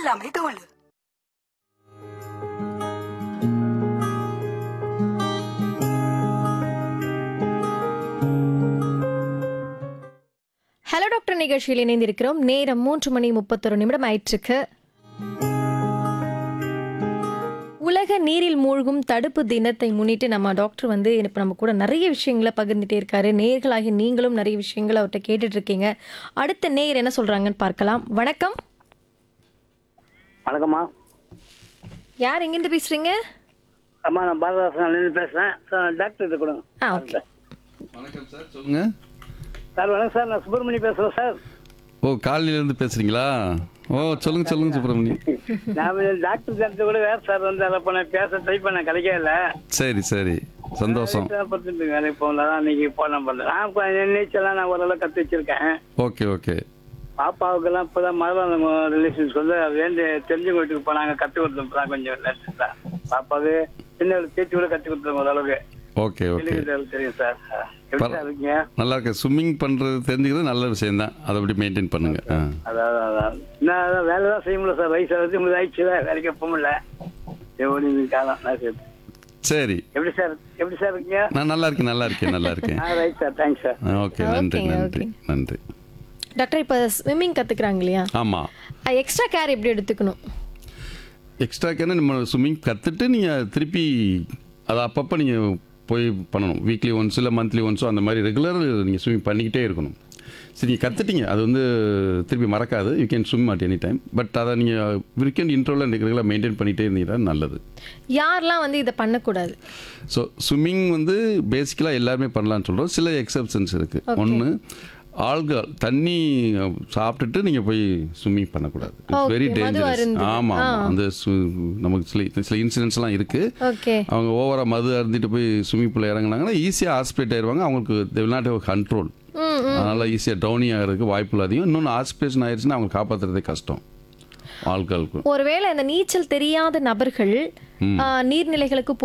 எல்லாமே தோல் hello doctor நிகழ்ச்சியில் இணைந்திருக்கிறோம் நேரம் மூன்று மணி முப்பத்தொரு நிமிடம் ஆயிற்றுக்கு உலக நீரில் மூழ்கும் தடுப்பு தினத்தை முன்னிட்டு நம்ம டாக்டர் வந்து இப்போ நம்ம கூட நிறைய விஷயங்களை பகிர்ந்துட்டே இருக்காரு நேர்களாகி நீங்களும் நிறைய விஷயங்களை அவர்கிட்ட கேட்டுட்டு இருக்கீங்க அடுத்த நேர் என்ன சொல்றாங்கன்னு பார்க்கலாம் வணக்கம் வணக்கம்மா யார் எங்கிருந்து பேசுறீங்க அம்மா நான் பாரதாசன் பேசுகிறேன் சார் டாக்டர் இது கொடுங்க ஆ ஓகே வணக்கம் சார் சொல்லுங்க சார் வணக்கம் சார் நான் சுப்பிரமணி பேசுகிறேன் சார் ஓ காலையிலேருந்து பேசுறீங்களா ஓ சொல்லுங்க சொல்லுங்க சுப்பிரமணி நான் டாக்டர் சேர்த்து கூட வேறு சார் வந்து அதை பண்ண பேச ட்ரை பண்ண கிடைக்கல சரி சரி சந்தோஷம் பத்துட்டு வேலைக்கு போகல தான் இன்னைக்கு போன பண்ணல நான் கொஞ்சம் நீச்சல்லாம் நான் ஓரளவு கற்று வச்சிருக்கேன் ஓகே ஓகே பாப்பாவுக்கெல்லாம் இப்போ தான் மரம் ரிலேஷன்ஸ் வந்து வேண்டி தெரிஞ்சவங்க வீட்டுக்கு போனாங்க கற்றுக் கொடுத்தோம் இப்போ தான் கொஞ்சம் லேட்டஸ்ட்டாக பாப்பாவுக்கு சின்ன பேச்சு கூட கற்றுக் கொடுத்தோம் ஓரளவுக்கு ஓகே ஓகே தெரியும் தெரியும் சார் எப்படி சார் இருக்கீங்க நல்லா இருக்கு ஸ்விம்மிங் பண்ணுறது தெரிஞ்சுக்கிறது நல்ல விஷயம் தான் அதை அப்படி மெயின்டைன் பண்ணுங்க ஆ அதான் அதான் நான் அதான் வேலை தான் செய்ய முடியல சார் வயசு அறுபத்தி மூணு ஆயிடுச்சு வேலைக்கு போக முடியல எப்படி காலம் நான் சரி. சரி எப்படி சார் எப்படி சார் இருக்கீங்க நான் நல்லா இருக்கேன் நல்லா இருக்கேன் நல்லா இருக்கேன் ஆ ரைட் சார் தேங்க்ஸ் சார் ஆ, ஓகே நன்றி ஓகேங்க, நன்றி நன்றி டாக்டர் இப்போ ஸ்விம்மிங் கத்துக்கிறாங்க இல்லையா ஆமாம் எக்ஸ்ட்ரா கேர் எப்படி எடுத்துக்கணும் எக்ஸ்ட்ரா கேன நம்ம ஸ்விம்மிங் கற்றுட்டு நீங்கள் திருப்பி அதை அப்பப்போ நீங்கள் போய் பண்ணணும் வீக்லி ஒன்ஸ் இல்லை மந்த்லி ஒன்ஸோ அந்த மாதிரி ரெகுலர் நீங்கள் ஸ்விம்மிங் பண்ணிக்கிட்டே இருக்கணும் சரி நீங்கள் கற்றுட்டீங்க அது வந்து திருப்பி மறக்காது you can swim at any time but அதை நீங்கள் வீக்கெண்ட் இன்ட்ரோவில் ரெகுலராக மெயின்டைன் பண்ணிகிட்டே இருந்தீங்கன்னா நல்லது யாரெல்லாம் வந்து இதை பண்ணக்கூடாது ஸோ ஸ்விம்மிங் வந்து பேசிக்கலாக எல்லாருமே பண்ணலாம்னு சொல்கிறோம் சில எக்ஸப்ஷன்ஸ் இருக்குது Okay. ஒன்று ஆள்கள் தண்ணி சாப்பிட்டுட்டு நீங்கள் போய் ஸ்விம்மிங் பண்ணக்கூடாது இட்ஸ் வெரி Okay, மது டேஞ்சரஸ் அருந்தி. ஆமாம் ஆ. அந்த swi- நமக்கு சில சில இன்சிடென்ட்ஸ்லாம் இருக்குது ஓகே அவங்க ஓவராக மது அருந்திட்டு போய் ஸ்விம்மிங் பூலில் இறங்குனாங்கன்னா ஈஸியாக ஹாஸ்பிட்டல் ஆயிடுவாங்க அவங்களுக்கு they will not have control ம் அதனால் ஈஸியாக டவுனி ஆகிறதுக்கு வாய்ப்பு அதிகம் இன்னொன்று ஹாஸ்பிட்டேஷன் ஆயிடுச்சுன்னா அவங்க காப்பாற்றுறதே கஷ்டம் ஆட்களுக்கு ஒருவேளை இந்த நீச்சல் தெரியாத நபர்கள் ஆ, நீர்நிலைகளுக்கு